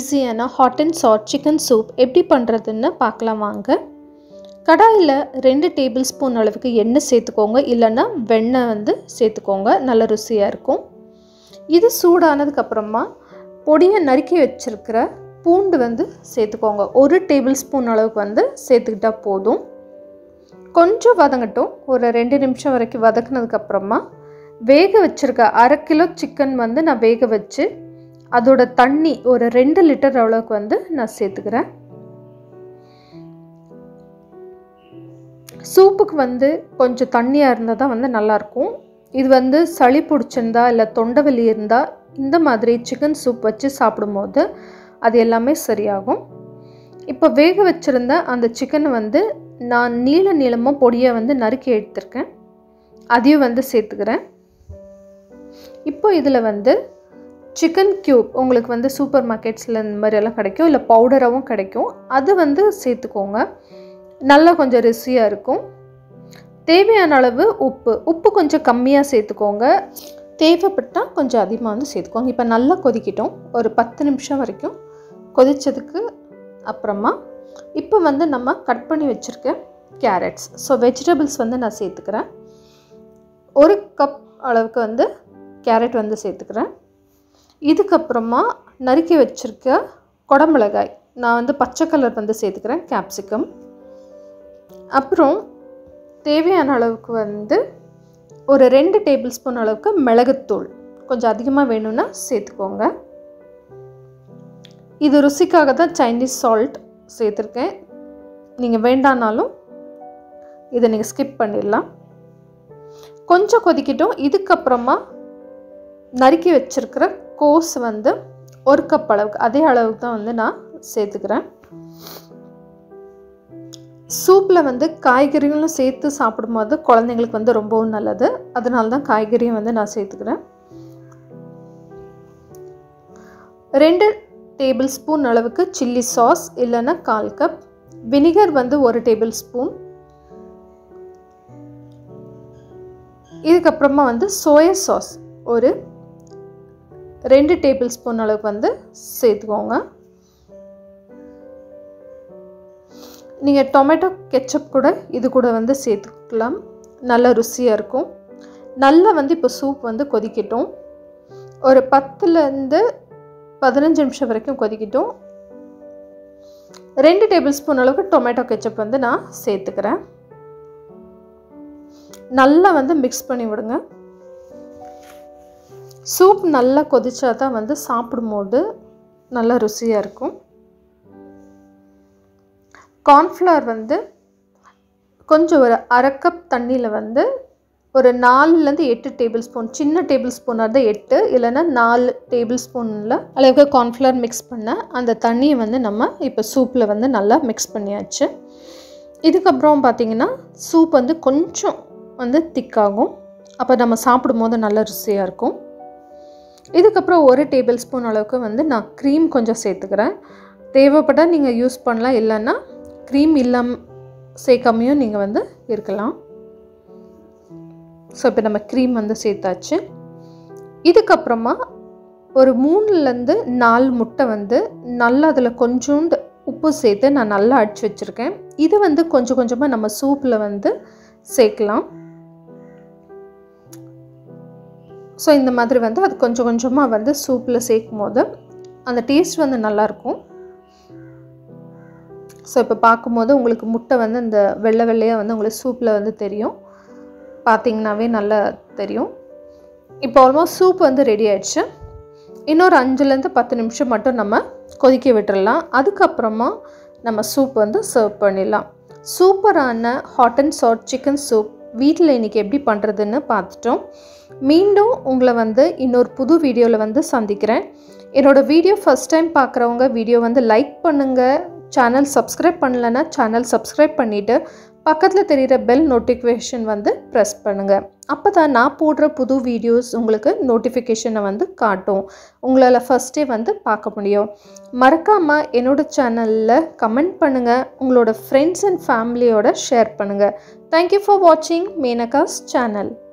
ஈஸியான hot and sour chicken soup எப்படி பண்ணுறதுன்னு பார்க்கலாம் வாங்க கடாயில் ரெண்டு டேபிள் ஸ்பூன் அளவுக்கு எண்ணெய் சேர்த்துக்கோங்க இல்லைன்னா வெண்ணெய் வந்து சேர்த்துக்கோங்க நல்ல ருசியாக இருக்கும் இது சூடானதுக்கப்புறமா பொடியை நறுக்கி வச்சுருக்கிற பூண்டு வந்து சேர்த்துக்கோங்க ஒரு டேபிள் ஸ்பூன் அளவுக்கு வந்து சேர்த்துக்கிட்டா போதும் கொஞ்சம் வதங்கட்டும் ஒரு ரெண்டு நிமிஷம் வரைக்கும் வதக்குனதுக்கப்புறமா வேக வச்சுருக்க அரை கிலோ சிக்கன் வந்து நான் வேக வச்சு அதோட தண்ணி ஒரு ரெண்டு லிட்டர் அளவுக்கு வந்து நான் சேர்த்துக்கிறேன் சூப்புக்கு வந்து கொஞ்சம் தண்ணியாக இருந்தால் தான் வந்து நல்லாயிருக்கும் இது வந்து சளி பிடிச்சிருந்தா இல்லை தொண்டை வலி இருந்தால் இந்த மாதிரி சிக்கன் சூப் வச்சு சாப்பிடும்போது அது எல்லாமே சரியாகும் இப்போ வேக வச்சுருந்த அந்த சிக்கனை வந்து நான் நீள நீளமாக பொடியை வந்து நறுக்கி எடுத்திருக்கேன் அதையும் வந்து சேர்த்துக்கிறேன் இப்போ இதில் வந்து சிக்கன் க்யூப் உங்களுக்கு வந்து சூப்பர் மார்க்கெட்ஸில் இந்த மாதிரியெல்லாம் கிடைக்கும் இல்லை பவுடராகவும் கிடைக்கும் அது வந்து சேர்த்துக்கோங்க நல்லா கொஞ்சம் ருசியாக இருக்கும் தேவையான அளவு உப்பு உப்பு கொஞ்சம் கம்மியாக சேர்த்துக்கோங்க தேவைப்பட்டால் கொஞ்சம் அதிகமாக வந்து சேர்த்துக்கோங்க இப்போ நல்லா கொதிக்கிட்டோம் ஒரு பத்து நிமிஷம் வரைக்கும் கொதித்ததுக்கு அப்புறமா இப்போ வந்து நம்ம கட் பண்ணி வச்சுருக்க கேரட்ஸ் ஸோ வெஜிடபிள்ஸ் வந்து நான் சேர்த்துக்கிறேன் ஒரு கப் அளவுக்கு வந்து கேரட் வந்து சேர்த்துக்கிறேன் இதுக்கப்புறமா நறுக்கி வச்சுருக்க குடமிளகாய் நான் வந்து பச்சை கலர் வந்து சேர்த்துக்கிறேன் கேப்சிகம் அப்புறம் தேவையான அளவுக்கு வந்து ஒரு ரெண்டு டேபிள் ஸ்பூன் அளவுக்கு மிளகுத்தூள் கொஞ்சம் அதிகமாக வேணும்னா சேர்த்துக்கோங்க இது ருசிக்காக தான் சைனீஸ் சால்ட் சேர்த்துருக்கேன் நீங்கள் வேண்டானாலும் இதை நீங்கள் ஸ்கிப் பண்ணிடலாம் கொஞ்சம் கொதிக்கட்டும் இதுக்கப்புறமா நறுக்கி வச்சுருக்கிற கோஸ் வந்து ஒரு கப் அளவுக்கு அதே அளவுக்கு தான் வந்து நான் சேர்த்துக்கிறேன் சூப்பில் வந்து காய்கறிகளும் சேர்த்து சாப்பிடும்போது குழந்தைங்களுக்கு வந்து ரொம்பவும் நல்லது அதனால தான் காய்கறியும் வந்து நான் சேர்த்துக்கிறேன் ரெண்டு டேபிள் ஸ்பூன் அளவுக்கு சில்லி சாஸ் இல்லைன்னா கால் கப் வினிகர் வந்து ஒரு டேபிள் ஸ்பூன் இதுக்கப்புறமா வந்து சோயா சாஸ் ஒரு ரெண்டு டேபிள் ஸ்பூன் அளவுக்கு வந்து சேர்த்துக்கோங்க நீங்கள் டொமேட்டோ கெச்சப் கூட இது கூட வந்து சேர்த்துக்கலாம் நல்ல ருசியாக இருக்கும் நல்லா வந்து இப்போ சூப் வந்து கொதிக்கட்டும் ஒரு பத்துலேருந்து பதினஞ்சு நிமிஷம் வரைக்கும் கொதிக்கட்டும் ரெண்டு டேபிள் ஸ்பூன் அளவுக்கு டொமேட்டோ கெச்சப் வந்து நான் சேர்த்துக்கிறேன் நல்லா வந்து மிக்ஸ் பண்ணி விடுங்க சூப் நல்லா கொதிச்சா தான் வந்து சாப்பிடும்போது நல்லா ருசியாக இருக்கும் கார்ன்ஃப்ளவர் வந்து கொஞ்சம் ஒரு அரை கப் தண்ணியில் வந்து ஒரு நாலுலேருந்து எட்டு டேபிள் ஸ்பூன் சின்ன டேபிள் ஸ்பூனாக இருந்தால் எட்டு இல்லைன்னா நாலு டேபிள் ஸ்பூனில் அளவுக்கு கார்ன்ஃப்ளவர் மிக்ஸ் பண்ண அந்த தண்ணியை வந்து நம்ம இப்போ சூப்பில் வந்து நல்லா மிக்ஸ் பண்ணியாச்சு இதுக்கப்புறம் பார்த்திங்கன்னா சூப் வந்து கொஞ்சம் வந்து திக்காகும் அப்போ நம்ம சாப்பிடும் போது நல்ல ருசியாக இருக்கும் இதுக்கப்புறம் ஒரு டேபிள் ஸ்பூன் அளவுக்கு வந்து நான் க்ரீம் கொஞ்சம் சேர்த்துக்கிறேன் தேவைப்பட்டால் நீங்கள் யூஸ் பண்ணலாம் இல்லைன்னா க்ரீம் இல்லாமல் சேர்க்காமையும் நீங்கள் வந்து இருக்கலாம் ஸோ இப்போ நம்ம க்ரீம் வந்து சேர்த்தாச்சு இதுக்கப்புறமா ஒரு மூணுலேருந்து நாலு முட்டை வந்து நல்லா அதில் கொஞ்சோண்டு உப்பு சேர்த்து நான் நல்லா அடிச்சு வச்சுருக்கேன் இது வந்து கொஞ்சம் கொஞ்சமாக நம்ம சூப்பில் வந்து சேர்க்கலாம் ஸோ இந்த மாதிரி வந்து அது கொஞ்சம் கொஞ்சமாக வந்து சூப்பில் சேர்க்கும் போது அந்த டேஸ்ட் வந்து நல்லாயிருக்கும் ஸோ இப்போ பார்க்கும்போது உங்களுக்கு முட்டை வந்து இந்த வெள்ளை வெள்ளையாக வந்து உங்களுக்கு சூப்பில் வந்து தெரியும் பார்த்தீங்கன்னாவே நல்லா தெரியும் இப்போ ஆல்மோஸ்ட் சூப் வந்து ரெடி ஆயிடுச்சு இன்னொரு அஞ்சுலேருந்து பத்து நிமிஷம் மட்டும் நம்ம கொதிக்க விட்டுடலாம் அதுக்கப்புறமா நம்ம சூப் வந்து சர்வ் பண்ணிடலாம் சூப்பரான hot and sour chicken soup வீட்டில் இன்றைக்கி எப்படி பண்ணுறதுன்னு பார்த்துட்டோம் மீண்டும் உங்களை வந்து இன்னொரு புது வீடியோவில் வந்து சந்திக்கிறேன் என்னோடய வீடியோ ஃபஸ்ட் டைம் பார்க்குறவங்க வீடியோ வந்து லைக் பண்ணுங்கள் சேனல் சப்ஸ்கிரைப் பண்ணலைன்னா சேனல் சப்ஸ்கிரைப் பண்ணிவிட்டு பக்கத்தில் தெரிகிற பெல் நோட்டிஃபிகேஷன் வந்து ப்ரெஸ் பண்ணுங்கள் அப்போ தான் நான் போடுற புது வீடியோஸ் உங்களுக்கு நோட்டிஃபிகேஷனை வந்து காட்டும் உங்களால் ஃபஸ்ட்டே வந்து பார்க்க முடியும் மறக்காமல் என்னோடய சேனலில் கமெண்ட் பண்ணுங்கள் உங்களோட ஃப்ரெண்ட்ஸ் அண்ட் ஃபேமிலியோட ஷேர் பண்ணுங்கள் தேங்க்யூ ஃபார் வாட்சிங் மேனகாஸ் சேனல்